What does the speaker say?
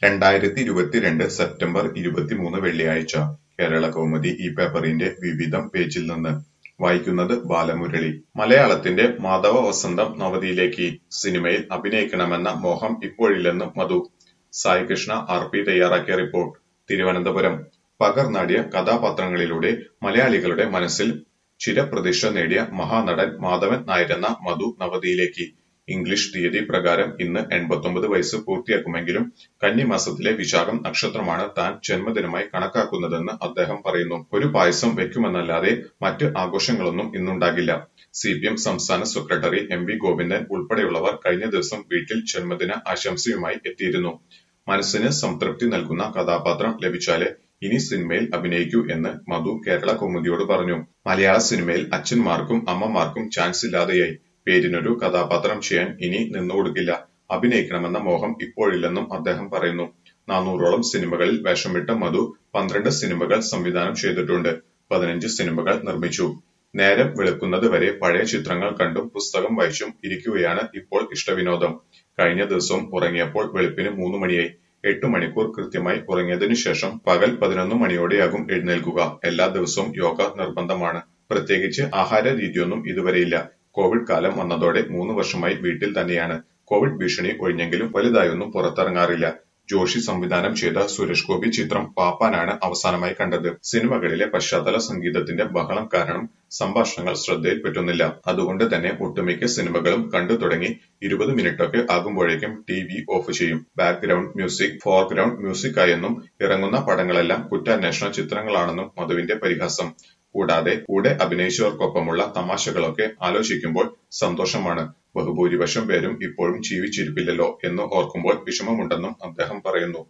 രണ്ടായിരത്തി ഇരുപത്തിരണ്ട് സെപ്റ്റംബർ ഇരുപത്തിമൂന്ന് വെള്ളിയാഴ്ച കേരള കൗമുദി ഈ പേപ്പറിന്റെ വിവിധം പേജിൽ നിന്ന് വായിക്കുന്നത് ബാലമുരളി മലയാളത്തിന്റെ മാധവ വസന്തം നവതിയിലേക്ക് സിനിമയിൽ അഭിനയിക്കണമെന്ന മോഹം ഇപ്പോഴില്ലെന്ന് മധു സായികൃഷ്ണ ആർ പി തയ്യാറാക്കിയ റിപ്പോർട്ട് തിരുവനന്തപുരം പകർന്നാടിയ കഥാപാത്രങ്ങളിലൂടെ മലയാളികളുടെ മനസ്സിൽ ചിരപ്രതിഷ്ഠ നേടിയ മഹാനടൻ മാധവൻ നായരെന്ന മധു നവതിയിലേക്ക് ഇംഗ്ലീഷ് തീയതി പ്രകാരം ഇന്ന് എൺപത്തൊമ്പത് വയസ്സ് പൂർത്തിയാക്കുമെങ്കിലും കന്നിമാസത്തിലെ വിശാഖം നക്ഷത്രമാണ് താൻ ജന്മദിനമായി കണക്കാക്കുന്നതെന്ന് അദ്ദേഹം പറയുന്നു ഒരു പായസം വെക്കുമെന്നല്ലാതെ മറ്റ് ആഘോഷങ്ങളൊന്നും ഇന്നുണ്ടാകില്ല സി പി എം സംസ്ഥാന സെക്രട്ടറി എം വി ഗോവിന്ദൻ ഉൾപ്പെടെയുള്ളവർ കഴിഞ്ഞ ദിവസം വീട്ടിൽ ജന്മദിന ആശംസയുമായി എത്തിയിരുന്നു മനസ്സിന് സംതൃപ്തി നൽകുന്ന കഥാപാത്രം ലഭിച്ചാലേ ഇനി സിനിമയിൽ അഭിനയിക്കൂ എന്ന് മധു കേരള കൗമുദിയോട് പറഞ്ഞു മലയാള സിനിമയിൽ അച്ഛന്മാർക്കും അമ്മമാർക്കും ചാൻസ് ഇല്ലാതെയായി പേരിനൊരു കഥാപാത്രം ചെയ്യാൻ ഇനി നിന്നുകൊടുക്കില്ല അഭിനയിക്കണമെന്ന മോഹം ഇപ്പോഴില്ലെന്നും അദ്ദേഹം പറയുന്നു നാനൂറോളം സിനിമകളിൽ വേഷമിട്ട മധു പന്ത്രണ്ട് സിനിമകൾ സംവിധാനം ചെയ്തിട്ടുണ്ട് പതിനഞ്ച് സിനിമകൾ നിർമ്മിച്ചു നേരം വെളുക്കുന്നത് വരെ പഴയ ചിത്രങ്ങൾ കണ്ടും പുസ്തകം വായിച്ചും ഇരിക്കുകയാണ് ഇപ്പോൾ ഇഷ്ടവിനോദം കഴിഞ്ഞ ദിവസം ഉറങ്ങിയപ്പോൾ വെളുപ്പിന് മൂന്ന് മണിയായി എട്ട് മണിക്കൂർ കൃത്യമായി ഉറങ്ങിയതിനു ശേഷം പകൽ പതിനൊന്ന് മണിയോടെയാകും എഴുന്നേൽക്കുക എല്ലാ ദിവസവും യോഗ നിർബന്ധമാണ് പ്രത്യേകിച്ച് ആഹാര രീതിയൊന്നും ഇതുവരെയില്ല കോവിഡ് കാലം വന്നതോടെ മൂന്ന് വർഷമായി വീട്ടിൽ തന്നെയാണ് കോവിഡ് ഭീഷണി ഒഴിഞ്ഞെങ്കിലും വലുതായൊന്നും പുറത്തിറങ്ങാറില്ല ജോഷി സംവിധാനം ചെയ്ത സുരേഷ് ഗോപി ചിത്രം പാപ്പാനാണ് അവസാനമായി കണ്ടത് സിനിമകളിലെ പശ്ചാത്തല സംഗീതത്തിന്റെ ബഹളം കാരണം സംഭാഷണങ്ങൾ ശ്രദ്ധയിൽപ്പെട്ടുന്നില്ല അതുകൊണ്ട് തന്നെ ഒട്ടുമിക്ക സിനിമകളും കണ്ടു തുടങ്ങി ഇരുപത് മിനിറ്റൊക്കെ ആകുമ്പോഴേക്കും ടി വി ഓഫ് ചെയ്യും ബാക്ക്ഗ്രൗണ്ട് മ്യൂസിക് ഫോർഗ്രൗണ്ട് മ്യൂസിക് ആയെന്നും ഇറങ്ങുന്ന പടങ്ങളെല്ലാം കുറ്റാന്വേഷണ ചിത്രങ്ങളാണെന്നും മധുവിന്റെ പരിഹാസം കൂടാതെ കൂടെ അഭിനയിച്ചവർക്കൊപ്പമുള്ള തമാശകളൊക്കെ ആലോചിക്കുമ്പോൾ സന്തോഷമാണ് ബഹുഭൂരിപക്ഷം പേരും ഇപ്പോഴും ജീവിച്ചിരിപ്പില്ലല്ലോ എന്ന് ഓർക്കുമ്പോൾ വിഷമമുണ്ടെന്നും അദ്ദേഹം പറയുന്നു